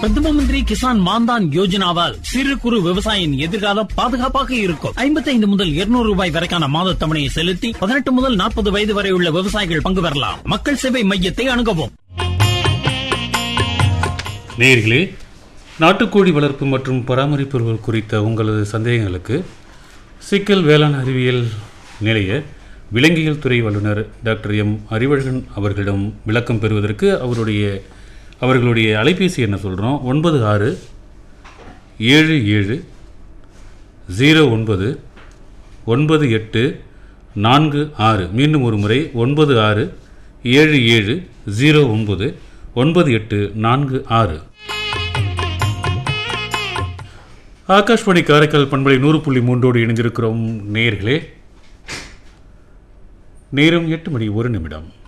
பிரதம மந்திரி கிசான் மான்தான் யோஜனாவால் சிறு குறு விவசாயியின் எதிர்காலம் பாதுகாப்பாக இருக்கும் ஐம்பத்தைந்து முதல் இருநூறு ரூபாய் வரைக்கான மாத தவணையை செலுத்தி பதினெட்டு முதல் நாற்பது வயது வரை உள்ள விவசாயிகள் பங்கு பெறலாம் மக்கள் சேவை மையத்தை அணுகவும் நேயர்களே நாட்டுக்கோழி வளர்ப்பு மற்றும் பராமரிப்பு குறித்த உங்களது சந்தேகங்களுக்கு சிக்கல் வேளாண் அறிவியல் நிலைய விலங்கியல் துறை வல்லுநர் டாக்டர் எம் அறிவழகன் அவர்களிடம் விளக்கம் பெறுவதற்கு அவருடைய அவர்களுடைய அலைபேசி என்ன சொல்கிறோம் ஒன்பது ஆறு ஏழு ஏழு ஜீரோ ஒன்பது ஒன்பது எட்டு நான்கு ஆறு மீண்டும் ஒரு முறை ஒன்பது ஆறு ஏழு ஏழு ஜீரோ ஒன்பது ஒன்பது எட்டு நான்கு ஆறு ஆகாஷ்வாணி காரைக்கால் பண்பலை நூறு புள்ளி மூன்றோடு இணைந்திருக்கிறோம் நேயர்களே நேரம் எட்டு மணி ஒரு நிமிடம்